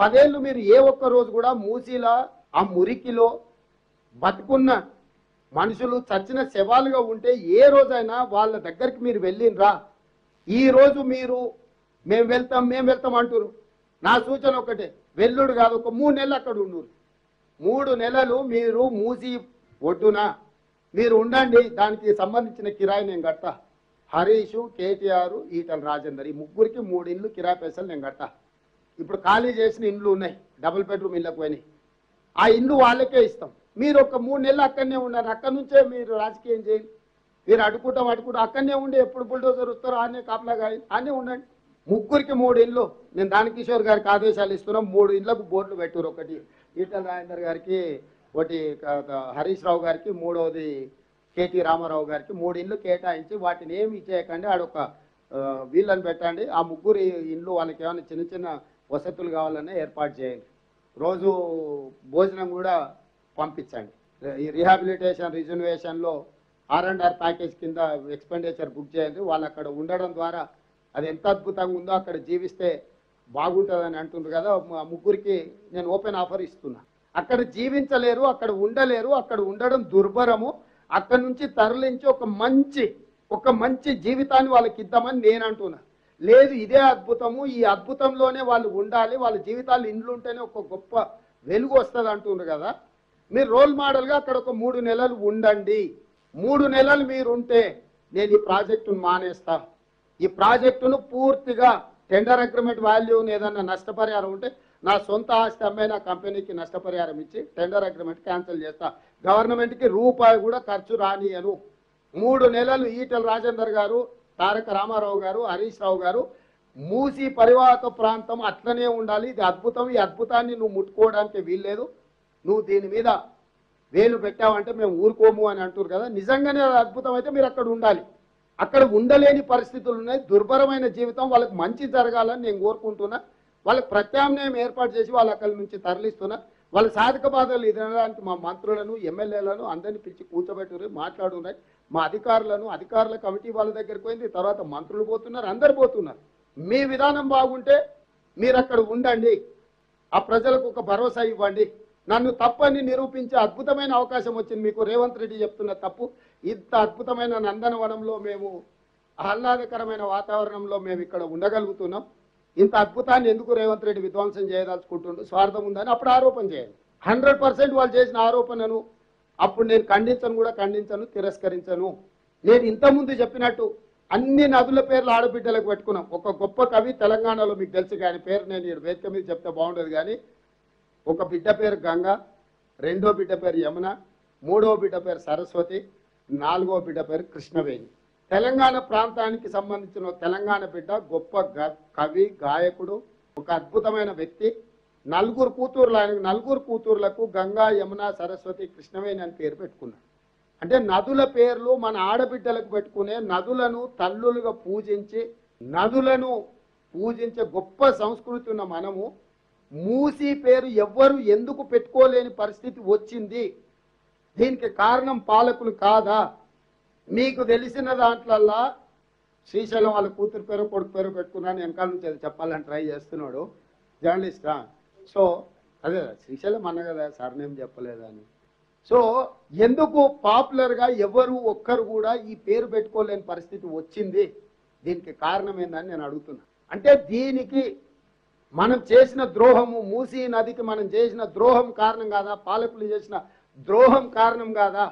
పదేళ్ళు మీరు ఏ ఒక్క రోజు కూడా మూసీలా ఆ మురికిలో బతుకున్న మనుషులు చచ్చిన శవాలుగా ఉంటే ఏ రోజైనా వాళ్ళ దగ్గరికి మీరు వెళ్ళినరా ఈ రోజు మీరు మేము వెళ్తాం మేము వెళ్తాం అంటారు నా సూచన ఒకటే వెల్లుడు కాదు ఒక మూడు నెలలు అక్కడ ఉండు మూడు నెలలు మీరు మూసి ఒడ్డున మీరు ఉండండి దానికి సంబంధించిన కిరాయి నేను కడతా హరీష్ కేటీఆర్ ఈటల రాజేందర్ ఈ ముగ్గురికి మూడు ఇండ్లు కిరాయి పైసలు నేను కడతా ఇప్పుడు ఖాళీ చేసిన ఇండ్లు ఉన్నాయి డబుల్ బెడ్రూమ్ ఇళ్ళకు పోయినాయి ఆ ఇండ్లు వాళ్ళకే ఇస్తాం మీరు ఒక మూడు నెలలు అక్కడనే ఉన్నారు అక్కడి నుంచే మీరు రాజకీయం చేయండి మీరు అడుకుంటాం అడుకుంటాం అక్కడనే ఉండి ఎప్పుడు బుల్డోజర్ వస్తారో ఆనే కాపలాగా ఆనే ఉండండి ముగ్గురికి మూడు ఇండ్లు నేను దానకిషోర్ గారికి ఆదేశాలు ఇస్తున్నాం మూడు ఇండ్లకు బోర్డులు పెట్టారు ఒకటి ఈటల రాజేందర్ గారికి ఒకటి క- క- హరీష్ రావు గారికి మూడవది కేటీ రామారావు గారికి మూడు ఇండ్లు కేటాయించి వాటిని ఏమి ఇచ్చేయకండి ఆడొక ఆ, వీళ్ళని పెట్టండి ఆ ముగ్గురు ఇండ్లు వాళ్ళకి ఏమైనా చిన్న చిన్న వసతులు కావాలన్నా ఏర్పాటు చేయండి రోజు భోజనం కూడా పంపించండి ఈ రీహాబిలిటేషన్ రిజర్వేషన్లో ఆర్ అండ్ ఆర్ ప్యాకేజ్ కింద ఎక్స్పెండిచర్ బుక్ చేయండి వాళ్ళు అక్కడ ఉండడం ద్వారా అది ఎంత అద్భుతంగా ఉందో అక్కడ జీవిస్తే బాగుంటుందని అంటున్నారు కదా మా ముగ్గురికి నేను ఓపెన్ ఆఫర్ ఇస్తున్నా అక్కడ జీవించలేరు అక్కడ ఉండలేరు అక్కడ ఉండడం దుర్భరము అక్కడ నుంచి తరలించి ఒక మంచి ఒక మంచి జీవితాన్ని వాళ్ళకి ఇద్దామని నేను అంటున్నా లేదు ఇదే అద్భుతము ఈ అద్భుతంలోనే వాళ్ళు ఉండాలి వాళ్ళ జీవితాలు ఇండ్లు ఉంటేనే ఒక గొప్ప వెలుగు వస్తుంది అంటున్నారు కదా మీరు రోల్ మోడల్గా అక్కడ ఒక మూడు నెలలు ఉండండి మూడు నెలలు మీరు ఉంటే నేను ఈ ప్రాజెక్టును మానేస్తా ఈ ప్రాజెక్టును పూర్తిగా టెండర్ అగ్రిమెంట్ వాల్యూని ఏదన్నా నష్టపరిహారం ఉంటే నా సొంత ఆస్తి అమ్మాయి నా కంపెనీకి నష్టపరిహారం ఇచ్చి టెండర్ అగ్రిమెంట్ క్యాన్సిల్ చేస్తా గవర్నమెంట్కి రూపాయి కూడా ఖర్చు రానియను మూడు నెలలు ఈటల రాజేందర్ గారు తారక రామారావు గారు హరీష్ రావు గారు మూసి పరివాహక ప్రాంతం అట్లనే ఉండాలి ఇది అద్భుతం ఈ అద్భుతాన్ని నువ్వు ముట్టుకోవడానికి వీల్లేదు నువ్వు దీని మీద వేలు పెట్టావంటే మేము ఊరుకోము అని అంటారు కదా నిజంగానే అది అద్భుతం అయితే మీరు అక్కడ ఉండాలి అక్కడ ఉండలేని పరిస్థితులు ఉన్నాయి దుర్భరమైన జీవితం వాళ్ళకి మంచి జరగాలని నేను కోరుకుంటున్నా వాళ్ళకి ప్రత్యామ్నాయం ఏర్పాటు చేసి వాళ్ళ అక్కడి నుంచి తరలిస్తున్నా వాళ్ళ సాధక బాధలు ఎదురడానికి మా మంత్రులను ఎమ్మెల్యేలను అందరినీ పిలిచి కూర్చోబెట్టుకుని మాట్లాడున్నాయి మా అధికారులను అధికారుల కమిటీ వాళ్ళ దగ్గరికి పోయింది తర్వాత మంత్రులు పోతున్నారు అందరు పోతున్నారు మీ విధానం బాగుంటే మీరు అక్కడ ఉండండి ఆ ప్రజలకు ఒక భరోసా ఇవ్వండి నన్ను తప్పని నిరూపించే అద్భుతమైన అవకాశం వచ్చింది మీకు రేవంత్ రెడ్డి చెప్తున్న తప్పు ఇంత అద్భుతమైన నందనవనంలో మేము ఆహ్లాదకరమైన వాతావరణంలో మేము ఇక్కడ ఉండగలుగుతున్నాం ఇంత అద్భుతాన్ని ఎందుకు రేవంత్ రెడ్డి విధ్వంసం చేయదలుచుకుంటుండు స్వార్థం ఉందని అప్పుడు ఆరోపణ చేయాలి హండ్రెడ్ పర్సెంట్ వాళ్ళు చేసిన ఆరోపణను అప్పుడు నేను ఖండించను కూడా ఖండించను తిరస్కరించను నేను ఇంతకుముందు చెప్పినట్టు అన్ని నదుల పేర్లు ఆడబిడ్డలకు పెట్టుకున్నాం ఒక గొప్ప కవి తెలంగాణలో మీకు తెలుసు కానీ పేరు నేను ఈ వేదిక మీద చెప్తే బాగుండదు కానీ ఒక బిడ్డ పేరు గంగ రెండో బిడ్డ పేరు యమున మూడో బిడ్డ పేరు సరస్వతి నాలుగో బిడ్డ పేరు కృష్ణవేణి తెలంగాణ ప్రాంతానికి సంబంధించిన ఒక తెలంగాణ బిడ్డ గొప్ప గ- కవి గాయకుడు ఒక అద్భుతమైన వ్యక్తి నలుగురు కూతుర్లు ఆయన నలుగురు కూతుర్లకు గంగా యమున సరస్వతి కృష్ణవేణి అని పేరు పెట్టుకున్నాడు అంటే నదుల పేర్లు మన ఆడబిడ్డలకు పెట్టుకునే నదులను తల్లులుగా పూజించి నదులను పూజించే గొప్ప సంస్కృతి ఉన్న మనము మూసి పేరు ఎవ్వరు ఎందుకు పెట్టుకోలేని పరిస్థితి వచ్చింది దీనికి కారణం పాలకులు కాదా మీకు తెలిసిన దాంట్లల్లా శ్రీశైలం వాళ్ళ కూతురు పేరు కొడుకు పేరు పెట్టుకున్నాను వెనకాల నుంచి అది చెప్పాలని ట్రై చేస్తున్నాడు జర్నలిస్టా సో అదే శ్రీశైలం అన్న కదా సర్నేం చెప్పలేదని సో ఎందుకు పాపులర్గా ఎవరు ఒక్కరు కూడా ఈ పేరు పెట్టుకోలేని పరిస్థితి వచ్చింది దీనికి కారణం ఏందని నేను అడుగుతున్నా అంటే దీనికి మనం చేసిన ద్రోహము మూసీ నదికి మనం చేసిన ద్రోహం కారణం కాదా పాలకులు చేసిన ద్రోహం కారణం కాదా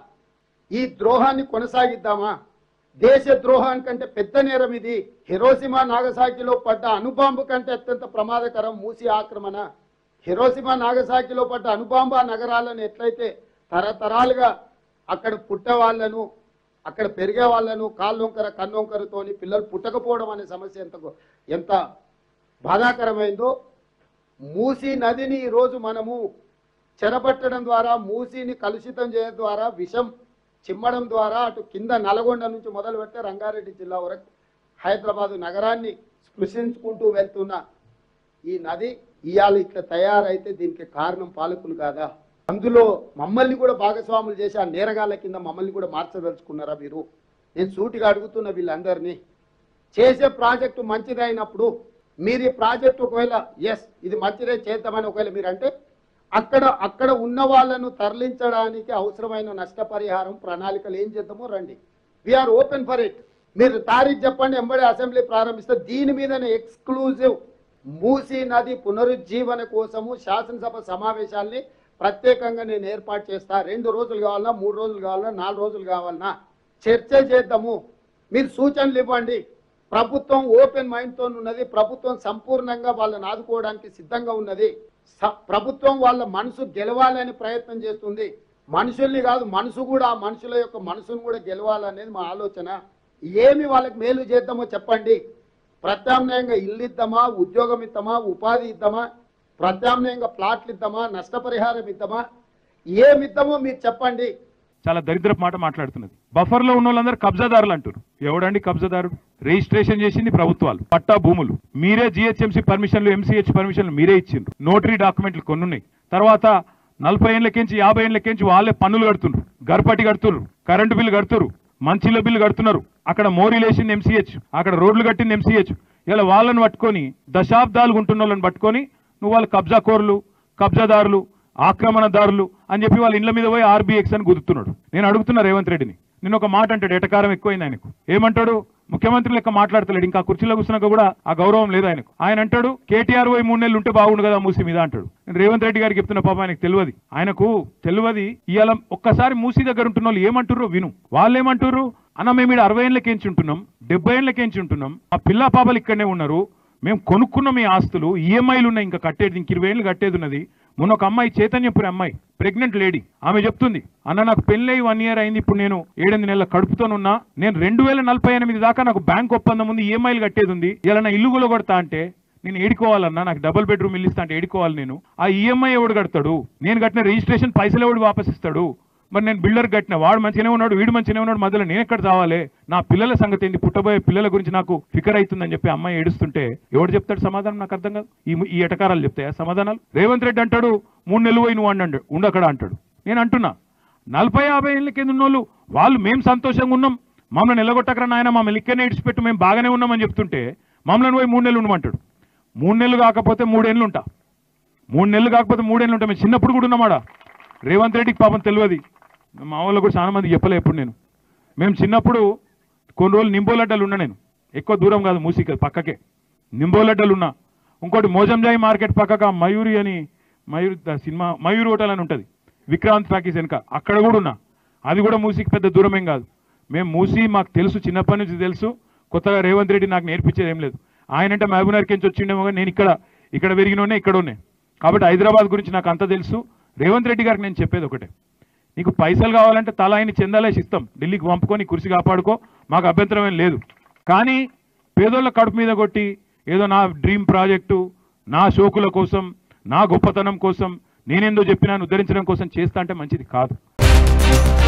ఈ ద్రోహాన్ని కొనసాగిద్దామా దేశ ద్రోహానికంటే పెద్ద నేరం ఇది హిరోసిమా నాగసాకిలో పడ్డ అణుబాంబు కంటే అత్యంత ప్రమాదకరం మూసి ఆక్రమణ హిరోసిమా నాగసాకిలో పడ్డ అణుబాంబ నగరాలను ఎట్లయితే తరతరాలుగా అక్కడ పుట్టే వాళ్ళను అక్కడ పెరిగే వాళ్ళను కాళ్ళొంకర కన్నొంకరతోని పిల్లలు పుట్టకపోవడం అనే సమస్య ఎంత గొ- ఎంత బాధాకరమైందో మూసీ నదిని ఈరోజు మనము చెరపట్టడం ద్వారా మూసీని కలుషితం చేయడం ద్వారా విషం చిమ్మడం ద్వారా అటు కింద నల్గొండ నుంచి మొదలు పెడితే రంగారెడ్డి జిల్లా వరకు హైదరాబాదు నగరాన్ని స్పృశించుకుంటూ వెళ్తున్న ఈ నది ఇవాళ ఇట్లా తయారైతే దీనికి కారణం పాలకులు కాదా అందులో మమ్మల్ని కూడా భాగస్వాములు చేసి ఆ నేరగాళ్ళ కింద మమ్మల్ని కూడా మార్చదలుచుకున్నారా మీరు నేను సూటిగా అడుగుతున్న వీళ్ళందరినీ చేసే ప్రాజెక్టు మంచిదైనప్పుడు మీరు ఈ ప్రాజెక్ట్ ఒకవేళ ఎస్ ఇది మంచిదే చేద్దామని ఒకవేళ మీరు అంటే అక్కడ అక్కడ ఉన్న వాళ్ళను తరలించడానికి అవసరమైన నష్టపరిహారం ప్రణాళికలు ఏం చేద్దామో రండి వీఆర్ ఓపెన్ ఫర్ ఇట్ మీరు తారీఖు చెప్పండి ఎంబడి అసెంబ్లీ ప్రారంభిస్తే దీని మీదనే ఎక్స్క్లూజివ్ మూసీ నది పునరుజ్జీవన కోసము శాసనసభ సమావేశాల్ని ప్రత్యేకంగా నేను ఏర్పాటు చేస్తా రెండు రోజులు కావాలన్నా మూడు రోజులు కావాలన్నా నాలుగు రోజులు కావాలన్నా చర్చ చేద్దాము మీరు సూచనలు ఇవ్వండి ప్రభుత్వం ఓపెన్ మైండ్తో ఉన్నది ప్రభుత్వం సంపూర్ణంగా వాళ్ళని ఆదుకోవడానికి సిద్ధంగా ఉన్నది స- ప్రభుత్వం వాళ్ళ మనసు గెలవాలని ప్రయత్నం చేస్తుంది మనుషుల్ని కాదు మనసు కూడా ఆ మనుషుల యొక్క మనసును కూడా గెలవాలనేది మా ఆలోచన ఏమి వాళ్ళకి మేలు చేద్దామో చెప్పండి ప్రత్యామ్నాయంగా ఇల్లు ఇద్దామా ఉద్యోగం ఇద్దామా ఉపాధి ఇద్దామా ప్రత్యామ్నాయంగా ప్లాట్లు ఇద్దామా నష్టపరిహారం ఇద్దామా ఏమి ఇద్దామో మీరు చెప్పండి చాలా దరిద్రపు మాట మాట్లాడుతున్నది బఫర్ లో ఉన్న వాళ్ళందరూ కబ్జాదారులు అంటారు ఎవడండి కబ్జాదారుడు రిజిస్ట్రేషన్ చేసింది ప్రభుత్వాలు పట్టా భూములు మీరే జిహెచ్ఎంసీ పర్మిషన్లు ఎంసీహెచ్ పర్మిషన్లు మీరే ఇచ్చిండ్రు నోటరీ డాక్యుమెంట్లు కొన్ని ఉన్నాయి తర్వాత నలభై ఏళ్ళకించి యాభై ఏళ్ళకించి వాళ్ళే పన్నులు కడుతుండ్రు గర్పటి కడుతుర్రు కరెంటు బిల్లు కడుతుర్రు మంచిల బిల్లు కడుతున్నారు అక్కడ మోరిలేషన్ ఎంసీహెచ్ అక్కడ రోడ్లు కట్టింది ఎంసీహెచ్ ఇలా వాళ్ళని పట్టుకొని దశాబ్దాలు ఉంటున్న వాళ్ళని పట్టుకొని నువ్వు వాళ్ళు కబ్జాకోరులు కబ్జాదారులు ఆక్రమణదారులు అని చెప్పి వాళ్ళ ఇండ్ల మీద పోయి ఆర్బీఎక్స్ అని గుర్తున్నాడు నేను అడుగుతున్నా రేవంత్ రెడ్డిని నేను ఒక మాట అంటాడు ఎటకారం ఎక్కువైంది ఆయనకు ఏమంటాడు ముఖ్యమంత్రి లెక్క మాట్లాడతలేడు ఇంకా కుర్చీలో కూర్చున్నాక కూడా ఆ గౌరవం లేదు ఆయనకు ఆయన అంటాడు కేటీఆర్ పోయి మూడు నెలలు ఉంటే బాగుండు కదా మూసి మీద అంటాడు నేను రేవంత్ రెడ్డి గారికి చెప్తున్న పాప ఆయనకు తెలియదు ఆయనకు తెలియదు ఇవాళ ఒక్కసారి మూసి దగ్గర ఉంటున్న వాళ్ళు ఏమంటారో విను వాళ్ళు ఏమంటారు అన్న మేము ఇక్కడ అరవై ఏళ్ళకేంచి ఉంటున్నాం డెబ్బై ఏళ్ళకేంచి ఉంటున్నాం ఆ పిల్ల పాపలు ఇక్కడనే ఉన్నారు మేము కొనుక్కున్నాం ఈ ఆస్తులు ఈఎంఐలు ఉన్నాయి ఇంకా కట్టేది ఇంక ఇరవై ఏళ్ళు కట్టేది ఉన్నది మొన్న ఒక అమ్మాయి చైతన్యపురి అమ్మాయి ప్రెగ్నెంట్ లేడీ ఆమె చెప్తుంది అన్న నాకు పెళ్ళై వన్ ఇయర్ అయింది ఇప్పుడు నేను ఏడెనిమిది నెలల కడుపుతోనున్నా నేను రెండు వేల నలభై ఎనిమిది దాకా నాకు బ్యాంక్ ఒప్పందం ఉంది ఈఎంఐలు కట్టేది ఉంది ఇలా నా ఇల్లు కొడతా అంటే నేను ఏడుకోవాలన్నా నాకు డబుల్ బెడ్రూమ్ ఇల్లు ఇస్తా అంటే ఏడుకోవాలి నేను ఆ ఈఎంఐ ఎవడు కడతాడు నేను కట్టిన రిజిస్ట్రేషన్ పైసలు ఎవడు వాపస్ ఇస్తాడు మరి నేను బిల్డర్ కట్టిన వాడు మంచిగానే ఉన్నాడు వీడు మంచిగానే ఉన్నాడు మధ్యలో నేను ఎక్కడ చావాలి నా పిల్లల సంగతి ఏంటి పుట్టబోయే పిల్లల గురించి నాకు ఫికర్ అవుతుందని చెప్పి అమ్మాయి ఏడుస్తుంటే ఎవడు చెప్తాడు సమాధానం నాకు అర్థం కాదు ఈ ఈ ఎటకారాలు చెప్తాయా సమాధానాలు రేవంత్ రెడ్డి అంటాడు మూడు నెలలు పోయి నువ్వు అండు ఉండక్కడ అంటాడు నేను అంటున్నా నలభై యాభై ఏళ్ళ కింద ఉన్నోళ్ళు వాళ్ళు మేము సంతోషంగా ఉన్నాం మమ్మల్ని నిలగొట్టకరా నాయన మమ్మల్ని ఇక్కడనే ఇడిచిపెట్టు మేము బాగానే ఉన్నామని చెప్తుంటే మమ్మల్ని పోయి మూడు నెలలు ఉండమంటాడు మూడు నెలలు కాకపోతే మూడేళ్ళు ఉంటా మూడు నెలలు కాకపోతే మూడేళ్ళు ఉంటా మేము చిన్నప్పుడు కూడా ఉన్నామాడా రేవంత్ రెడ్డికి పాపం తెలియదు మా వాళ్ళు కూడా చాలా మంది చెప్పలే ఎప్పుడు నేను మేము చిన్నప్పుడు కొన్ని రోజులు నింబోలడ్డలు ఉన్నా నేను ఎక్కువ దూరం కాదు మూసిక పక్కకే నింబోలడ్డలు ఉన్నా ఇంకోటి మోజంజాయి మార్కెట్ పక్కక మయూరి అని మయూరి ద సినిమా మయూరి హోటల్ అని ఉంటుంది విక్రాంత్ టాకీస్ వెనక అక్కడ కూడా ఉన్నా అది కూడా మూసికి పెద్ద దూరమేం కాదు మేము మూసి మాకు తెలుసు చిన్నప్పటి నుంచి తెలుసు కొత్తగా రేవంత్ రెడ్డి నాకు నేర్పించేది ఏం లేదు ఆయన అంటే మహబూబ్నగర్కి నుంచి వచ్చిండేమో కానీ నేను ఇక్కడ ఇక్కడ పెరిగినోనే ఇక్కడ ఉన్నాయి కాబట్టి హైదరాబాద్ గురించి నాకు అంత తెలుసు రేవంత్ రెడ్డి గారికి నేను చెప్పేది ఒకటే నీకు పైసలు కావాలంటే తల ఆయన చందాలేసి ఇస్తాం ఢిల్లీకి పంపుకొని కుర్చీ కాపాడుకో మాకు అభ్యంతరం ఏం లేదు కానీ పేదోళ్ళ కడుపు మీద కొట్టి ఏదో నా డ్రీమ్ ప్రాజెక్టు నా షోకుల కోసం నా గొప్పతనం కోసం నేనేందో చెప్పినాను ఉద్ధరించడం కోసం చేస్తా అంటే మంచిది కాదు